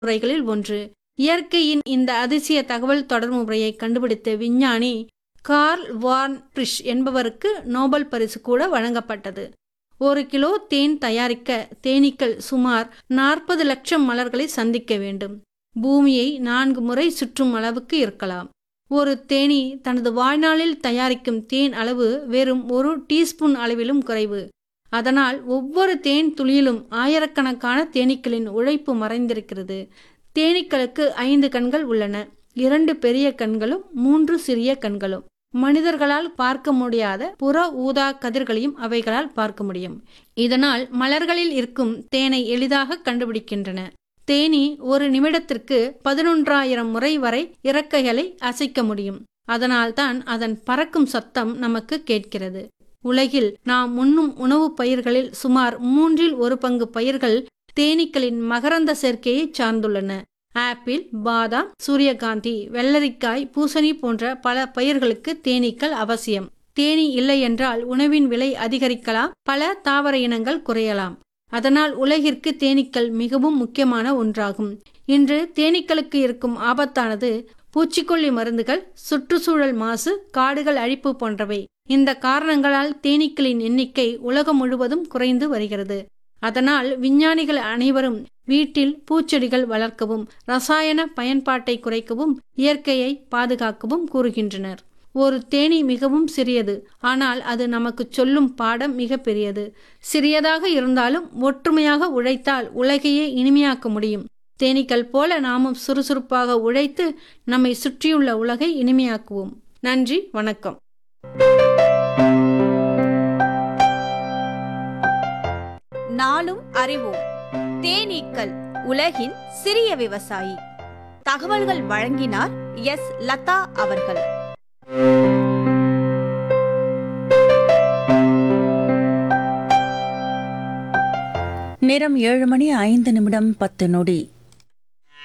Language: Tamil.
முறைகளில் ஒன்று இயற்கையின் இந்த அதிசய தகவல் தொடர்பு முறையை கண்டுபிடித்த விஞ்ஞானி கார்ல் வார்ன் பிரிஷ் என்பவருக்கு நோபல் பரிசு கூட வழங்கப்பட்டது ஒரு கிலோ தேன் தயாரிக்க தேனீக்கள் சுமார் நாற்பது லட்சம் மலர்களை சந்திக்க வேண்டும் பூமியை நான்கு முறை சுற்றும் அளவுக்கு இருக்கலாம் ஒரு தேனீ தனது வாழ்நாளில் தயாரிக்கும் தேன் அளவு வெறும் ஒரு டீஸ்பூன் அளவிலும் குறைவு அதனால் ஒவ்வொரு தேன் துளியிலும் ஆயிரக்கணக்கான தேனீக்களின் உழைப்பு மறைந்திருக்கிறது தேனீக்களுக்கு ஐந்து கண்கள் உள்ளன இரண்டு பெரிய கண்களும் மூன்று சிறிய கண்களும் மனிதர்களால் பார்க்க முடியாத புற ஊதா கதிர்களையும் அவைகளால் பார்க்க முடியும் இதனால் மலர்களில் இருக்கும் தேனை எளிதாக கண்டுபிடிக்கின்றன தேனி ஒரு நிமிடத்திற்கு பதினொன்றாயிரம் முறை வரை இறக்கைகளை அசைக்க முடியும் அதனால்தான் அதன் பறக்கும் சத்தம் நமக்கு கேட்கிறது உலகில் நாம் உண்ணும் உணவுப் பயிர்களில் சுமார் மூன்றில் ஒரு பங்கு பயிர்கள் தேனீக்களின் மகரந்த சேர்க்கையை சார்ந்துள்ளன ஆப்பிள் பாதாம் சூரியகாந்தி வெள்ளரிக்காய் பூசணி போன்ற பல பயிர்களுக்கு தேனீக்கள் அவசியம் தேனீ இல்லை என்றால் உணவின் விலை அதிகரிக்கலாம் பல தாவர இனங்கள் குறையலாம் அதனால் உலகிற்கு தேனீக்கள் மிகவும் முக்கியமான ஒன்றாகும் இன்று தேனீக்களுக்கு இருக்கும் ஆபத்தானது பூச்சிக்கொல்லி மருந்துகள் சுற்றுச்சூழல் மாசு காடுகள் அழிப்பு போன்றவை இந்த காரணங்களால் தேனீக்களின் எண்ணிக்கை உலகம் முழுவதும் குறைந்து வருகிறது அதனால் விஞ்ஞானிகள் அனைவரும் வீட்டில் பூச்செடிகள் வளர்க்கவும் ரசாயன பயன்பாட்டை குறைக்கவும் இயற்கையை பாதுகாக்கவும் கூறுகின்றனர் ஒரு தேனி மிகவும் சிறியது ஆனால் அது நமக்கு சொல்லும் பாடம் மிக பெரியது சிறியதாக இருந்தாலும் ஒற்றுமையாக உழைத்தால் உலகையே இனிமையாக்க முடியும் தேனீக்கள் போல நாமும் சுறுசுறுப்பாக உழைத்து நம்மை சுற்றியுள்ள உலகை இனிமையாக்குவோம் நன்றி வணக்கம் நாளும் அறிவோம் தேனீக்கள் உலகின் சிறிய விவசாயி தகவல்கள் வழங்கினார் எஸ் லதா அவர்கள் நேரம் ஏழு மணி ஐந்து நிமிடம் பத்து நொடி